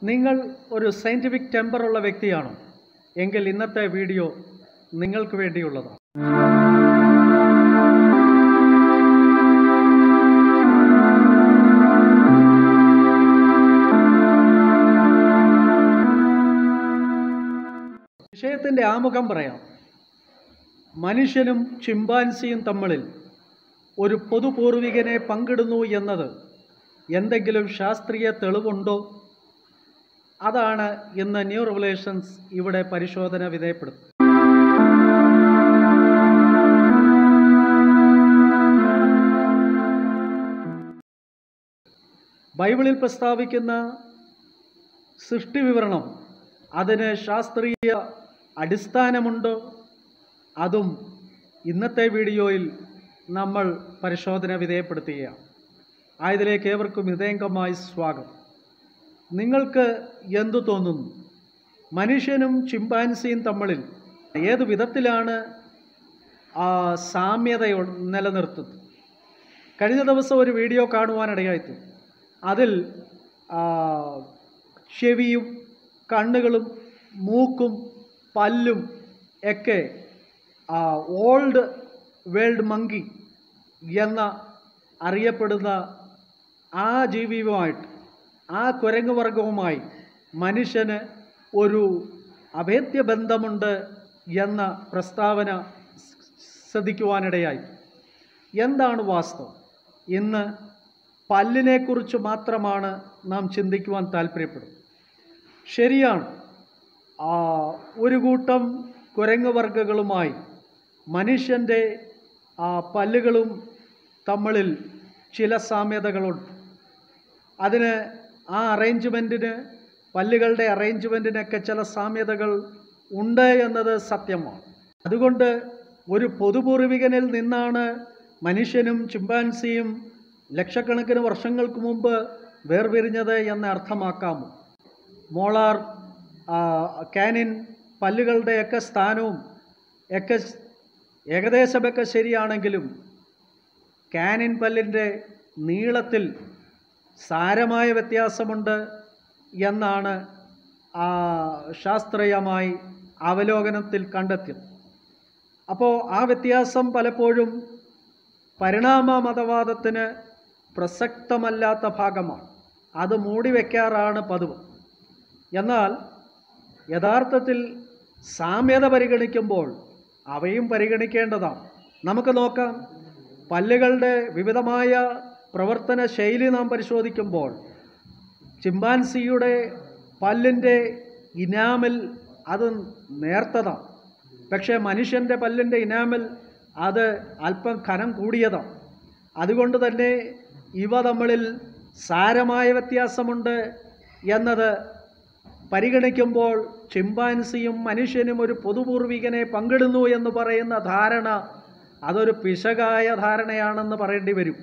നിങ്ങൾ ഒരു സയൻറ്റിഫിക് ടെമ്പറുള്ള വ്യക്തിയാണോ എങ്കിൽ ഇന്നത്തെ വീഡിയോ നിങ്ങൾക്ക് വേണ്ടിയുള്ളതാണ് വിഷയത്തിൻ്റെ ആമുഖം പറയാം മനുഷ്യനും ചിമ്പാൻസിയും തമ്മിൽ ഒരു പൊതുപൂർവികനെ പങ്കിടുന്നു എന്നത് എന്തെങ്കിലും ശാസ്ത്രീയ തെളിവുണ്ടോ അതാണ് ഇന്ന് ന്യൂ റിവലേഷൻസ് ഇവിടെ പരിശോധന വിധേയപ്പെടുത്തുന്നത് ബൈബിളിൽ പ്രസ്താവിക്കുന്ന സൃഷ്ടി വിവരണം അതിന് ശാസ്ത്രീയ അടിസ്ഥാനമുണ്ടോ അതും ഇന്നത്തെ വീഡിയോയിൽ നമ്മൾ പരിശോധന വിധേയപ്പെടുത്തുകയാണ് ആയതിലേക്ക് ഏവർക്കും ഹൃദയംഗമായി സ്വാഗതം നിങ്ങൾക്ക് എന്തു തോന്നുന്നു മനുഷ്യനും ചിമ്പാൻസിയും തമ്മിൽ ഏത് വിധത്തിലാണ് ആ സാമ്യത നിലനിർത്തുന്നത് കഴിഞ്ഞ ദിവസം ഒരു വീഡിയോ കാണുവാനിടയായിത്തു അതിൽ ആ, ചെവിയും കണ്ണുകളും മൂക്കും പല്ലും ഒക്കെ ഓൾഡ് വേൾഡ് മങ്കി എന്ന അറിയപ്പെടുന്ന ആ ജീവിയുമായിട്ട് ആ കുരങ്ങ് വർഗവുമായി മനുഷ്യന് ഒരു അഭേദ്യ ബന്ധമുണ്ട് എന്ന പ്രസ്താവന ശ്രദ്ധിക്കുവാനിടയായി എന്താണ് വാസ്തവം ഇന്ന് പല്ലിനെക്കുറിച്ച് മാത്രമാണ് നാം ചിന്തിക്കുവാൻ താല്പര്യപ്പെടുന്നത് ശരിയാണ് ആ, ഒരു കൂട്ടം കുരങ്ങ് വർഗ്ഗങ്ങളുമായി മനുഷ്യൻ്റെ ആ പല്ലുകളും തമ്മിൽ ചില സാമ്യതകളുണ്ട് അതിന് ആ അറേഞ്ച്മെൻറ്റിന് പല്ലുകളുടെ അറേഞ്ച്മെൻറ്റിനൊക്കെ ചില സാമ്യതകൾ ഉണ്ട് എന്നത് സത്യമാണ് അതുകൊണ്ട് ഒരു പൊതുപൂർവികനിൽ നിന്നാണ് മനുഷ്യനും ചിമ്പാൻസിയും ലക്ഷക്കണക്കിന് വർഷങ്ങൾക്ക് മുമ്പ് വേർപിരിഞ്ഞത് എന്ന് അർത്ഥമാക്കാമോ മോളാർ ആ, കാനിൻ പല്ലുകളുടെയൊക്കെ സ്ഥാനവും ഒക്കെ ഏകദേശമൊക്കെ ശരിയാണെങ്കിലും കാനിൻ പല്ലിൻ്റെ നീളത്തിൽ സാരമായ വ്യത്യാസമുണ്ട് എന്നാണ് ആ ശാസ്ത്രീയമായി അവലോകനത്തിൽ കണ്ടെത്തിയത് അപ്പോൾ ആ വ്യത്യാസം പലപ്പോഴും പരിണാമ മതവാദത്തിന് പ്രസക്തമല്ലാത്ത ഭാഗമാണ് അത് മൂടി വയ്ക്കാറാണ് പതിവ് എന്നാൽ യഥാർത്ഥത്തിൽ സാമ്യത പരിഗണിക്കുമ്പോൾ അവയും പരിഗണിക്കേണ്ടതാണ് നമുക്ക് നോക്കാം പല്ലുകളുടെ വിവിധമായ പ്രവർത്തന ശൈലി നാം പരിശോധിക്കുമ്പോൾ ചിമ്പാൻസിയുടെ പല്ലിൻ്റെ ഇനാമിൽ അത് നേർത്തതാണ് പക്ഷേ മനുഷ്യൻ്റെ പല്ലിൻ്റെ ഇനാമിൽ അത് അല്പം ഖനം കൂടിയതാണ് അതുകൊണ്ട് തന്നെ ഇവ തമ്മിൽ സാരമായ വ്യത്യാസമുണ്ട് എന്നത് പരിഗണിക്കുമ്പോൾ ചിമ്പാൻസിയും മനുഷ്യനും ഒരു പൊതുപൂർവികനെ പങ്കിടുന്നു എന്ന് പറയുന്ന ധാരണ അതൊരു പിശകായ ധാരണയാണെന്ന് പറയേണ്ടി വരും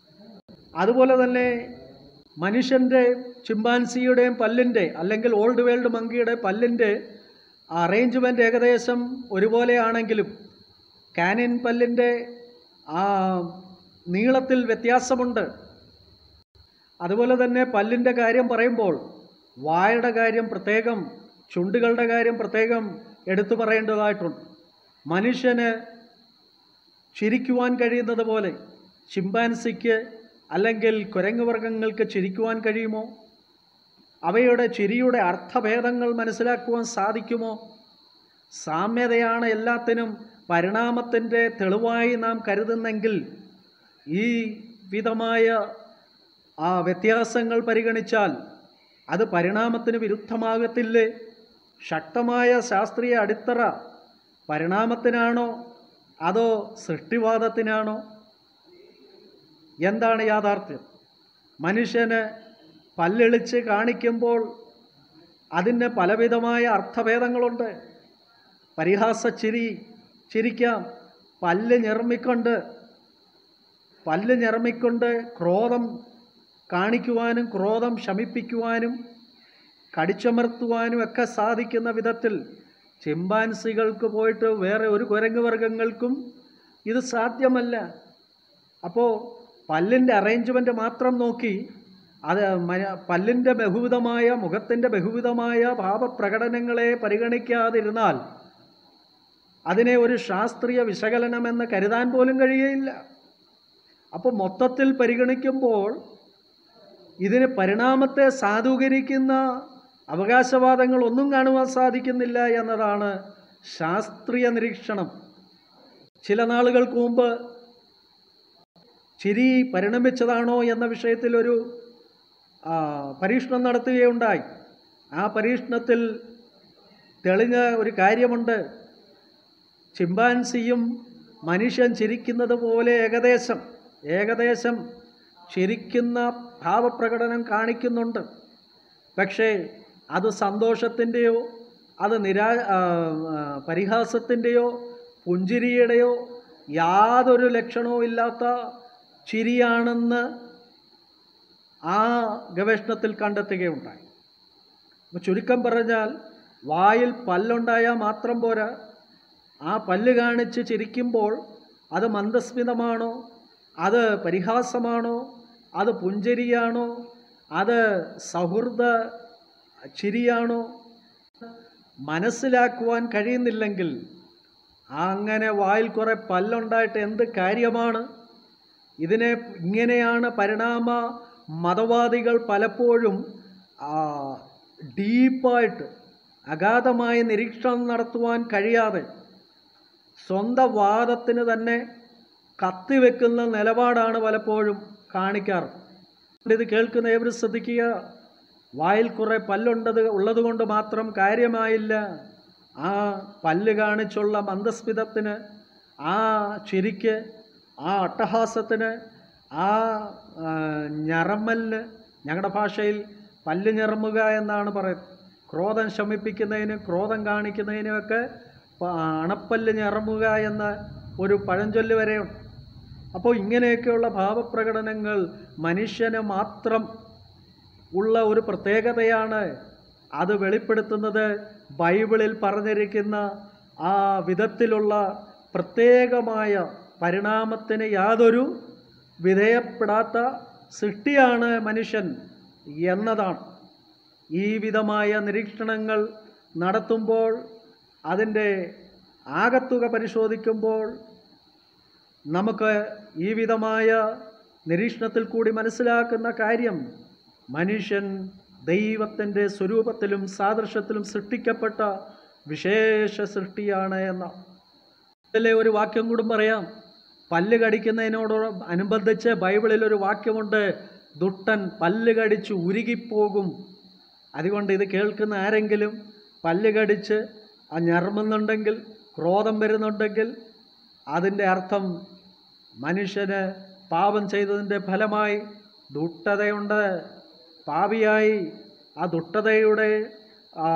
അതുപോലെ തന്നെ മനുഷ്യൻ്റെ ചിമ്പാൻസിയുടെയും പല്ലിൻ്റെ അല്ലെങ്കിൽ ഓൾഡ് വേൾഡ് മങ്കിയുടെ പല്ലിൻ്റെ അറേഞ്ച്മെൻറ്റ് ഏകദേശം ഒരുപോലെയാണെങ്കിലും കാനിൻ പല്ലിൻ്റെ ആ നീളത്തിൽ വ്യത്യാസമുണ്ട് അതുപോലെ തന്നെ പല്ലിൻ്റെ കാര്യം പറയുമ്പോൾ വായുടെ കാര്യം പ്രത്യേകം ചുണ്ടുകളുടെ കാര്യം പ്രത്യേകം എടുത്തു പറയേണ്ടതായിട്ടുണ്ട് മനുഷ്യന് ചിരിക്കുവാൻ കഴിയുന്നത് പോലെ ചിമ്പാൻസിക്ക് അല്ലെങ്കിൽ കുരങ്ങ് വർഗ്ഗങ്ങൾക്ക് ചിരിക്കുവാൻ കഴിയുമോ അവയുടെ ചിരിയുടെ അർത്ഥഭേദങ്ങൾ മനസ്സിലാക്കുവാൻ സാധിക്കുമോ സാമ്യതയാണ് എല്ലാത്തിനും പരിണാമത്തിൻ്റെ തെളിവായി നാം കരുതുന്നെങ്കിൽ ഈ വിധമായ ആ വ്യത്യാസങ്ങൾ പരിഗണിച്ചാൽ അത് പരിണാമത്തിന് വിരുദ്ധമാകത്തില്ലേ ശക്തമായ ശാസ്ത്രീയ അടിത്തറ പരിണാമത്തിനാണോ അതോ സൃഷ്ടിവാദത്തിനാണോ എന്താണ് യാഥാർത്ഥ്യം മനുഷ്യന് പല്ലെളിച്ച് കാണിക്കുമ്പോൾ അതിന് പലവിധമായ അർത്ഥഭേദങ്ങളുണ്ട് പരിഹാസ ചിരി ചിരിക്കാം പല്ല് ഞെർമ്മിക്കൊണ്ട് പല്ല് ഞെർമ്മിക്കൊണ്ട് ക്രോധം കാണിക്കുവാനും ക്രോധം ശമിപ്പിക്കുവാനും കടിച്ചമർത്തുവാനും ഒക്കെ സാധിക്കുന്ന വിധത്തിൽ ചിമ്പാൻസികൾക്ക് പോയിട്ട് വേറെ ഒരു കുരങ്ങ് വർഗങ്ങൾക്കും ഇത് സാധ്യമല്ല അപ്പോൾ പല്ലിൻ്റെ അറേഞ്ച്മെൻറ്റ് മാത്രം നോക്കി അത് മന- പല്ലിൻ്റെ ബഹുവിധമായ മുഖത്തിൻ്റെ ബഹുവിധമായ ഭാവപ്രകടനങ്ങളെ പരിഗണിക്കാതിരുന്നാൽ അതിനെ ഒരു ശാസ്ത്രീയ വിശകലനമെന്ന് കരുതാൻ പോലും കഴിയുകയില്ല അപ്പോൾ മൊത്തത്തിൽ പരിഗണിക്കുമ്പോൾ ഇതിന് പരിണാമത്തെ സാധൂകരിക്കുന്ന അവകാശവാദങ്ങൾ ഒന്നും കാണുവാൻ സാധിക്കുന്നില്ല എന്നതാണ് ശാസ്ത്രീയ നിരീക്ഷണം ചില നാളുകൾക്ക് മുമ്പ് ചിരി പരിണമിച്ചതാണോ എന്ന വിഷയത്തിൽ ഒരു ആ, പരീക്ഷണം നടത്തുകയുണ്ടായി ആ പരീക്ഷണത്തിൽ തെളിഞ്ഞ ഒരു കാര്യമുണ്ട് ചിമ്പാൻസിയും മനുഷ്യൻ ചിരിക്കുന്നത് പോലെ ഏകദേശം ഏകദേശം ചിരിക്കുന്ന ഭാവപ്രകടനം കാണിക്കുന്നുണ്ട് പക്ഷേ അത് സന്തോഷത്തിൻ്റെയോ അത് നിരാ ആ, ആ, പരിഹാസത്തിൻ്റെയോ പുഞ്ചിരിയുടെയോ യാതൊരു ലക്ഷണവും ഇല്ലാത്ത ചിരിയാണെന്ന് ആ ഗവേഷണത്തിൽ കണ്ടെത്തുകയുണ്ടായി അപ്പോൾ ചുരുക്കം പറഞ്ഞാൽ വായിൽ പല്ലുണ്ടായാൽ മാത്രം പോരാ ആ പല്ല് കാണിച്ച് ചിരിക്കുമ്പോൾ അത് മന്ദസ്മിതമാണോ അത് പരിഹാസമാണോ അത് പുഞ്ചരിയാണോ അത് സൗഹൃദ ചിരിയാണോ മനസ്സിലാക്കുവാൻ കഴിയുന്നില്ലെങ്കിൽ അങ്ങനെ വായിൽ കുറേ പല്ലുണ്ടായിട്ട് എന്ത് കാര്യമാണ് ഇതിനെ ഇങ്ങനെയാണ് പരിണാമ മതവാദികൾ പലപ്പോഴും ആ, ഡീപ്പായിട്ട് അഗാധമായ നിരീക്ഷണം നടത്തുവാൻ കഴിയാതെ സ്വന്തം വാദത്തിന് തന്നെ കത്തിവെക്കുന്ന നിലപാടാണ് പലപ്പോഴും കാണിക്കാറ് ഇത് കേൾക്കുന്ന ഏവരും ശ്രദ്ധിക്കുക വായിൽ കുറേ പല്ലുണ്ടത് ഉള്ളതുകൊണ്ട് മാത്രം കാര്യമായില്ല ആ പല്ല് കാണിച്ചുള്ള മന്ദസ്മിതത്തിന് ആ ചിരിക്ക് ആ അട്ടഹാസത്തിന് ആ ആ, ഞറമ്മലിന് ഞങ്ങളുടെ ഭാഷയിൽ പല്ല് ഞെറമുക എന്നാണ് പറയുന്നത് ക്രോധം ശമിപ്പിക്കുന്നതിനും ക്രോധം കാണിക്കുന്നതിനുമൊക്കെ പ- അണപ്പല്ല് ഞെറമുക എന്ന ഒരു പഴഞ്ചൊല്ല് വരെയുണ്ട് അപ്പോൾ ഇങ്ങനെയൊക്കെയുള്ള ഭാവപ്രകടനങ്ങൾ മനുഷ്യന് മാത്രം ഉള്ള ഒരു പ്രത്യേകതയാണ് അത് വെളിപ്പെടുത്തുന്നത് ബൈബിളിൽ പറഞ്ഞിരിക്കുന്ന ആ വിധത്തിലുള്ള പ്രത്യേകമായ പരിണാമത്തിന് യാതൊരു വിധേയപ്പെടാത്ത സൃഷ്ടിയാണ് മനുഷ്യൻ എന്നതാണ് ഈ വിധമായ നിരീക്ഷണങ്ങൾ നടത്തുമ്പോൾ അതിൻ്റെ ആകത്തുക പരിശോധിക്കുമ്പോൾ നമുക്ക് ഈ വിധമായ നിരീക്ഷണത്തിൽ കൂടി മനസ്സിലാക്കുന്ന കാര്യം മനുഷ്യൻ ദൈവത്തിൻ്റെ സ്വരൂപത്തിലും സാദൃശ്യത്തിലും സൃഷ്ടിക്കപ്പെട്ട വിശേഷ സൃഷ്ടിയാണ് എന്ന ഇതിലെ ഒരു വാക്യം കൂടി പറയാം പല്ല് കടിക്കുന്നതിനോട് അനുബന്ധിച്ച് ബൈബിളിൽ ഒരു വാക്യമുണ്ട് ദുഷ്ടൻ പല്ല് കടിച്ച് ഉരുകിപ്പോകും അതുകൊണ്ട് ഇത് കേൾക്കുന്ന ആരെങ്കിലും പല്ല് കടിച്ച് ആ ഞർമ്മുന്നുണ്ടെങ്കിൽ ക്രോധം വരുന്നുണ്ടെങ്കിൽ അതിൻ്റെ അർത്ഥം മനുഷ്യന് പാപം ചെയ്തതിൻ്റെ ഫലമായി ദുഷ്ടതയുണ്ട് പാപിയായി ആ ദുഷ്ടതയുടെ ആ,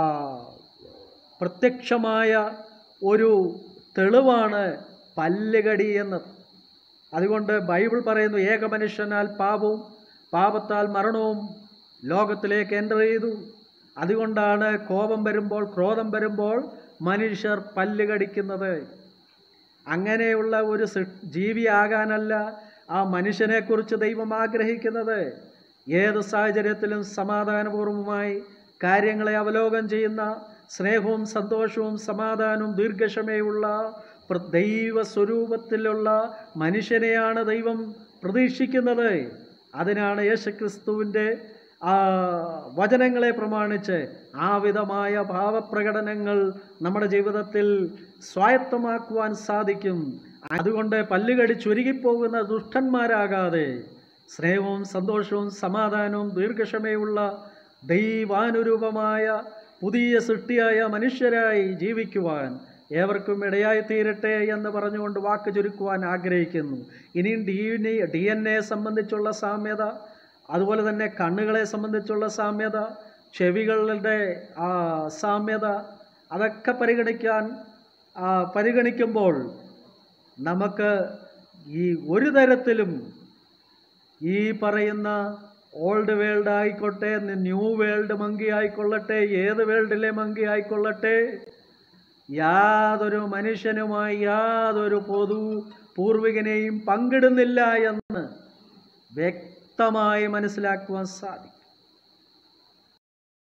പ്രത്യക്ഷമായ ഒരു തെളിവാണ് പല്ലുകടി എന്നത് അതുകൊണ്ട് ബൈബിൾ പറയുന്നു ഏക മനുഷ്യനാൽ പാപവും പാപത്താൽ മരണവും ലോകത്തിലേക്ക് എൻ്റർ ചെയ്തു അതുകൊണ്ടാണ് കോപം വരുമ്പോൾ ക്രോധം വരുമ്പോൾ മനുഷ്യർ പല്ല് കടിക്കുന്നത് അങ്ങനെയുള്ള ഒരു സൃ- ജീവിയാകാനല്ല ആ മനുഷ്യനെക്കുറിച്ച് ദൈവം ആഗ്രഹിക്കുന്നത് ഏത് സാഹചര്യത്തിലും സമാധാനപൂർവമായി കാര്യങ്ങളെ അവലോകനം ചെയ്യുന്ന സ്നേഹവും സന്തോഷവും സമാധാനവും ദീർഘക്ഷമയുള്ള പ്ര- ദൈവ സ്വരൂപത്തിലുള്ള മനുഷ്യനെയാണ് ദൈവം പ്രതീക്ഷിക്കുന്നത് അതിനാണ് യേശുക്രിസ്തുവിൻ്റെ ആ വചനങ്ങളെ പ്രമാണിച്ച് ആ വിധമായ ഭാവപ്രകടനങ്ങൾ നമ്മുടെ ജീവിതത്തിൽ സ്വായത്തമാക്കുവാൻ സാധിക്കും അതുകൊണ്ട് പല്ലുകടി ചുരുങ്ങിപ്പോകുന്ന ദുഷ്ടന്മാരാകാതെ സ്നേഹവും സന്തോഷവും സമാധാനവും ദീർഘക്ഷമയുള്ള ദൈവാനുരൂപമായ പുതിയ സൃഷ്ടിയായ മനുഷ്യരായി ജീവിക്കുവാൻ ഏവർക്കും ഇടയായി തീരട്ടെ എന്ന് പറഞ്ഞുകൊണ്ട് വാക്ക് ചുരുക്കുവാൻ ആഗ്രഹിക്കുന്നു ഇനിയും D N A D N A സംബന്ധിച്ചുള്ള സാമ്യത അതുപോലെ തന്നെ കണ്ണുകളെ സംബന്ധിച്ചുള്ള സാമ്യത ചെവികളുടെ ആ സാമ്യത അതൊക്കെ പരിഗണിക്കാൻ ആ, പരിഗണിക്കുമ്പോൾ നമുക്ക് ഈ ഒരു തരത്തിലും ഈ പറയുന്ന ഓൾഡ് വേൾഡ് ആയിക്കോട്ടെ ന്യൂ വേൾഡ് മങ്കി ആയിക്കൊള്ളട്ടെ ഏത് വേൾഡിലെ മങ്കി ആയിക്കൊള്ളട്ടെ യാതൊരു മനുഷ്യനുമായി യാതൊരു പൊതു പൂർവികനെയും പങ്കിടുന്നില്ല എന്ന് വ്യക്തമായി മനസ്സിലാക്കുവാൻ സാധിക്കും